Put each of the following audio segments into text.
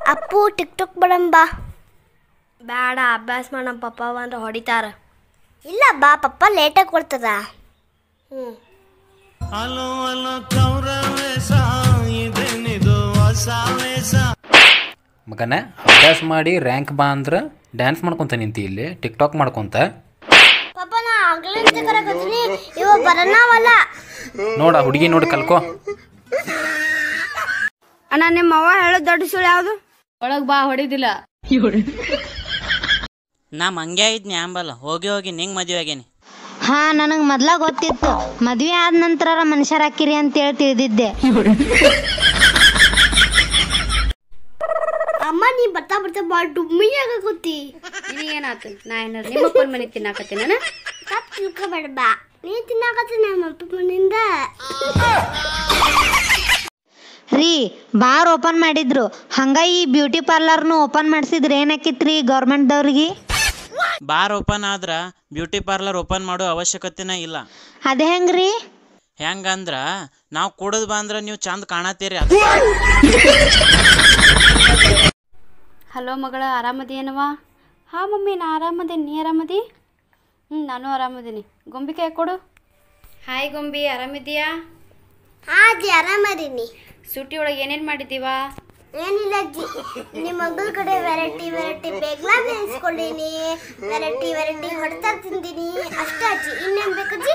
Appu TikTok ಬರಂಬಾ ಬೇಡ ಅಭ್ಯಾಸ ಮಾಡಿ ನಮ್ಮ ಪಪ್ಪ ಅಂದ್ರೆ ಹೊಡಿತಾರ ಇಲ್ಲ ಬಾ ಪಪ್ಪ ಲೇಟಾಗಿ ಕೊಡ್ತದ ಹ್ಞೂ ಮಗನ ಅಭ್ಯಾಸ ಮಾಡಿ ರ್ಯಾಂಕ್ ಬಾ ಅಂದ್ರೆ ಡ್ಯಾನ್ಸ್ ಮಾಡ್ಕೊತ ನಿಂತಿ ಇಲ್ಲಿ ಟಿಕ್ ಟಾಕ್ ಮಾಡ್ಕೊತ ಪಪ್ಪ ನಾ ಆಗ್ಲೇ ಅಂತ ಕರಕತ್ತೀನಿ ಇವ ಬರನಾವಲ್ಲ ನೋಡ ಹುಡುಗಿ ನೋಡಿ ಕಲ್ಕೋ ಅಣ್ಣ ನಿಮ್ಮ ಅವ್ವ ಹೇಳೋದು ದೊಡ್ಡ ಸುಳ್ಳು ಯಾವುದು ಒಳಗ್ ಬಾ ಹೊಡಿದಿಲ್ಲ ನಾ ಮಂಗ್ಯ ಇದ್ನಿ ಆಂಬಲ್ಲ ಹೋಗಿ ಹೋಗಿ ನಿಂಗೆ ಮದುವೆ ಆಗೇನಿ ಹಾ ನನಗೆ ಮೊದ್ಲ ಗೊತ್ತಿತ್ತು ಮದ್ವೆ ಆದ ನಂತರ ಮನುಷ್ಯರ ಹಾಕಿರಿ ಅಂತೇಳಿ ತಿಳಿದಿದ್ದೆ ಅಮ್ಮ ನೀ ಬರ್ತಾ ಬರ್ತಾ ಭಾಳ ಡುಮ್ಮಿ ಆಗತ್ತಿ ನಿನಗೇನಾತು ನಾ ಏನಾರ ನಿಮ್ಮ ಅಪ್ಪನ ಮನೆ ತಿನ್ನಾಕತ್ತೀನ ತಪ್ಪು ತಿಳ್ಕೊಬೇಡ ಬಾ ನೀ ತಿನ್ನಾಕತ್ತಿ ನಮ್ಮ ಅಪ್ಪ ಮನೆಯಿಂದ ರೀ ಬಾರ್ ಓಪನ್ ಮಾಡಿದ್ರು ಹಂಗ ಈ ಬ್ಯೂಟಿ ಪಾರ್ಲರ್ನು ಓಪನ್ ಮಾಡಿಸಿದ್ರೆ ಏನಾಕಿತ್ರಿ ಗೌರ್ಮೆಂಟ್ದವ್ರಿಗೆ ಬಾರ್ ಓಪನ್ ಆದ್ರ ಬ್ಯೂಟಿ ಪಾರ್ಲರ್ ಓಪನ್ ಮಾಡೋ ಅವಶ್ಯಕತೆನೇ ಇಲ್ಲ ಅದೇ ಹೆಂಗ್ರಿ ಹೆಂಗಂದ್ರ ನಾವು ಕುಡಿದ್ ಬಂದ್ರ ನೀವು ಚಂದ ಕಾಣತ್ತೀರಿ ಅದು ಹಲೋ ಮಗಳ ಆರಾಮದಿ ಏನವ ಹಾಂ ಮಮ್ಮಿ ನಾ ಆರಾಮದೀನಿ ನೀ ಆರಾಮದಿ ಹ್ಞೂ ನಾನು ಆರಾಮದೀನಿ ಗೊಂಬಿಕಾಯಿ ಕೊಡು ಹಾಯ್ ಗೊಂಬಿ ಆರಾಮಿದ್ದೀಯಾ ಹಾ ಅಜ್ಜಿ ಆರಾಮದೀನಿ ಸೂಟಿ ಒಳಗೆ ಏನೇನು ಮಾಡಿದ್ದೀವಾ ಏನಿಲ್ಲ ಅಜ್ಜಿ ನಿಮ್ಮ ಮಗಳ ಕಡೆ ವೆರೈಟಿ ವೆರೈಟಿ ಬೇಗ್ಲಾ ನೆನೆಸ್ಕೊಳ್ಳೀನಿ ವೆರೈಟಿ ವೆರೈಟಿ ಹೊಡ್ತಾ ತಿಂದೀನಿ ಅಷ್ಟೇ ಅಜ್ಜಿ ಇನ್ನೇನು ಬೇಕಜ್ಜಿ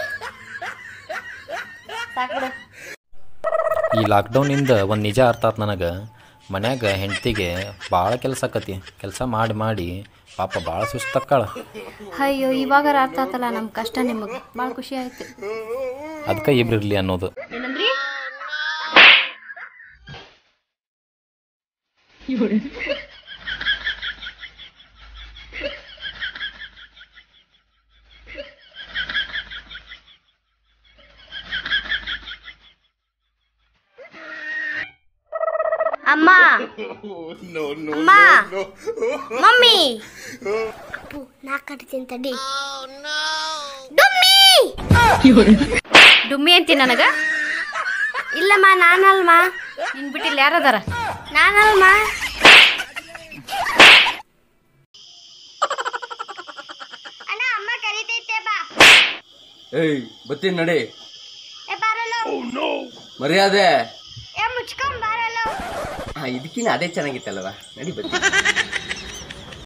ಸಾಕು ಈ ಲಾಕ್ಡೌನಿಂದ ಒಂದು ನಿಜ ಅರ್ಥ ಆತು ನನಗೆ ಮನ್ಯಾಗ ಹೆಂಡ್ತಿಗೆ ಭಾಳ ಕೆಲಸ ಆಕತಿ ಕೆಲಸ ಮಾಡಿ ಮಾಡಿ ಪಾಪ ಭಾಳ ಸುಸ್ತಕ್ಕಾಳ ಅಯ್ಯೋ ಇವಾಗಾರ ಅರ್ಥ ಆತಲ್ಲ ನಮ್ಮ ಕಷ್ಟ ನಿಮಗೆ ಭಾಳ ಖುಷಿ ಆಯ್ತು ಅದಕ್ಕೆ ಇಬ್ರಿರ್ಲಿ ಅನ್ನೋದು ಏನಂದ್ರಿ ಅಮ್ಮ ಅಮ್ಮ ಮಮ್ಮಿ ಅಪ್ಪು ನಾ ಕಟ್ತೀನಿ ತಡಿ ಡುಮ್ಮಿ ಡುಮ್ಮಿ ಅಂತೀನಿ ನನಗೆ ಇಲ್ಲಮ್ಮ ನಾನಲ್ಮ ನಿನ್ ಬಿಟ್ಟಿಲ್ಲ ಯಾರದಾರ ನಾನಲ್ಮ ಅಣ್ಣ ಅಮ್ಮ ಕರಿತೈತೆ ಬಾ ಏಯ್ ಬತ್ತೀನಿ ನಡಿ ಏ ಬಾರಲ್ಲ ಮರ್ಯಾದೆ ಏ ಮುಚ್ಕೊಂಡ್ ಬಾರಲ್ಲ ಹಾ ಇದಕ್ಕಿನ್ನ ಅದೇ ಚೆನ್ನಾಗಿತ್ತಲ್ವ ನಡಿ ಬತ್ತೀನಿ